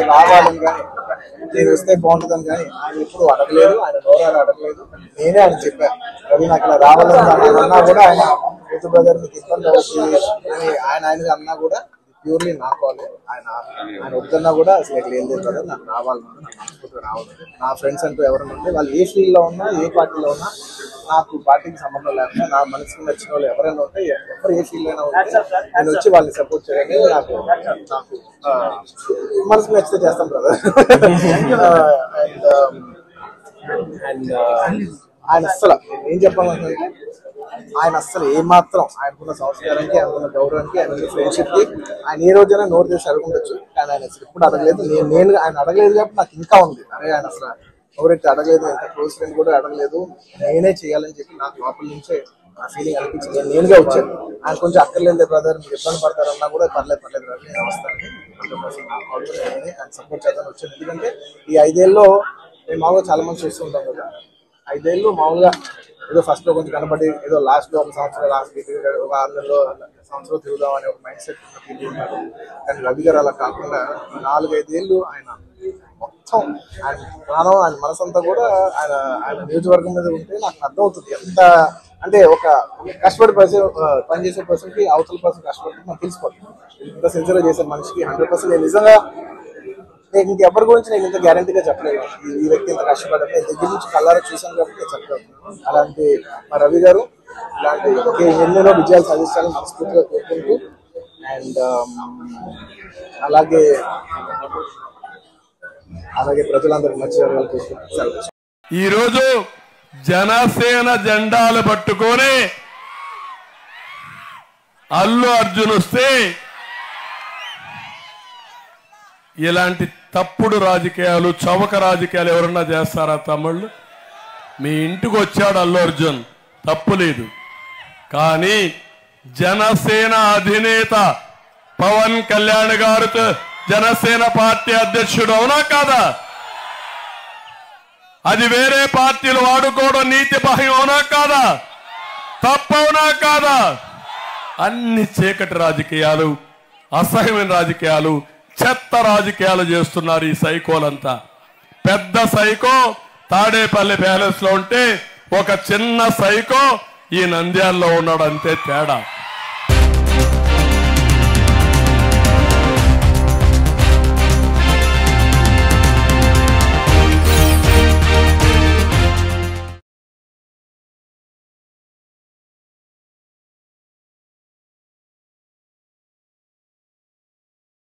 రావాలని కానీ నేను వస్తే బాగుంటుందని కానీ ఆయన ఎప్పుడు అడగలేదు ఆయన నోరాలు అడగలేదు నేనే ఆయన చెప్పాను రవి నాకు ఇలా రావాలని ఆయన అన్నా కూడా ఆయన యూత్ బ్రదర్ మీకు ఇబ్బంది అవుతుంది అని ఆయన ఆయన అన్నా కూడా ప్యూర్లీ నా కాలే ఆయన ఆయన వద్దన్నా కూడా అసలు ఇక్కడ ఏం లేదు కదా నాకు రావాలి నాకు మనస్ఫూర్తిగా రావాలి నా ఫ్రెండ్స్ అంటూ ఎవరైనా ఉంటే వాళ్ళు ఏ ఫీల్డ్ లో ఉన్నా ఏ పార్టీలో ఉన్నా నాకు పార్టీకి సంబంధం లేకుండా నా మనసుకు నచ్చిన వాళ్ళు ఎవరైనా ఉంటే ఎవరు ఏ ఫీల్డ్ అయినా ఉంటే నేను వచ్చి వాళ్ళని సపోర్ట్ చేయడానికి నాకు నాకు ఆ, మనసుకు నచ్చితే చేస్తాం బ్రదర్ అండ్ ఆయన అస్సలు నేను ఏం చెప్పాలంటే ఆయన అస్సలు ఏమాత్రం ఆయనకున్న సంస్కారానికి ఆయనకున్న గౌరవానికి ఆయన ఫ్రెండ్షిప్ కి ఆయన ఏ రోజైనా నోరు చేసి అడగఉండొచ్చు కానీ ఆయన అసలు ఎప్పుడు అడగలేదు నేను నేను ఆయన అడగలేదు కాబట్టి నాకు ఇంకా ఉంది అరే ఆయన అసలు ఎవరైతే అడగలేదు ఎంత క్లోజ్ ఫ్రెండ్ కూడా అడగలేదు నేనే చేయాలని చెప్పి నాకు లోపల నుంచే ఆ ఫీలింగ్ అనిపించింది నేను నేనుగా వచ్చాను ఆయన కొంచెం అక్కర్లేదు బ్రదర్ మీరు ఇబ్బంది పడతారన్నా కూడా పర్లేదు పర్లేదు brother, నేను వస్తాను హండ్రెడ్ పర్సెంట్ నాకు అవసరం లేదని ఆయన సపోర్ట్ చేద్దాం వచ్చాను ఎందుకంటే ఈ ఐదేళ్ళలో మేము మామూలుగా చాలా మంది చూస్తూ ఉంటాం కదా ఐదేళ్ళు మామూలుగా ఏదో ఫస్ట్ లో కొంచెం కనబడి ఏదో లాస్ట్ లో ఒక సంవత్సరం లాస్ట్ ఒక ఆరు నెలలో సంవత్సరం తిరుగుదాం అనే ఒక మైండ్ సెట్ ఉన్నారు కానీ రవి గారు అలా కాకుండా నాలుగైదేళ్ళు ఆయన మొత్తం ఆయన ప్రాణం ఆయన మనసంతా కూడా ఆయన ఆయన నియోజకవర్గం మీద ఉంటే నాకు అర్థమవుతుంది ఎంత అంటే ఒక కష్టపడి పర్సన్ పనిచేసే పర్సన్ కి అవతల పర్సన్ కష్టపడి నాకు తెలిసిపోతుంది ఇంత సిన్సియర్ చేసే మనిషికి హండ్రెడ్ పర్సెంట్ నేను నిజంగా నేను ఇంకెవరి గురించి నేను ఇంత గ్యారంటీగా చెప్పలేదు ఈ- ఈ వ్యక్తి ఇంత కష్టపడ్డారు నేను దగ్గర నుంచి కళ్ళారా చూశాను కాబట్టి నేను చెప్పగలుగుతున్నాను అలాంటి మా రవి గారు ఇలాంటి ఇంకే ఎన్నెన్నో విజయాలు సాధించాలని మనస్ఫూర్తిగా కోరుకుంటూ అండ్ అలాగే అలాగే ప్రజలందరికీ మంచి జరగాలని కోరుకుంటూ సెలవు. ఈరోజు జనసేన జెండాలు పట్టుకొని అల్లు అర్జున్ వస్తే ఇలాంటి తప్పుడు రాజకీయాలు చవక రాజకీయాలు ఎవరన్నా చేస్తారా తమ్ముళ్ళు మీ ఇంటికి వచ్చాడు అల్లు అర్జున్ తప్పు లేదు కానీ జనసేన అధినేత పవన్ కళ్యాణ్ గారితో జనసేన పార్టీ అధ్యక్షుడు అవునా కాదా అది వేరే పార్టీలు వాడుకోవడం నీతి బాహ్యం అవునా కాదా తప్పవునా కాదా అన్ని చీకటి రాజకీయాలు అసహ్యమైన రాజకీయాలు చెత్త రాజకీయాలు చేస్తున్నారు ఈ సైకోలంతా పెద్ద సైకో తాడేపల్లి ప్యాలెస్ లో ఉంటే ఒక చిన్న సైకో ఈ నంద్యాలలో ఉన్నాడు అంతే తేడా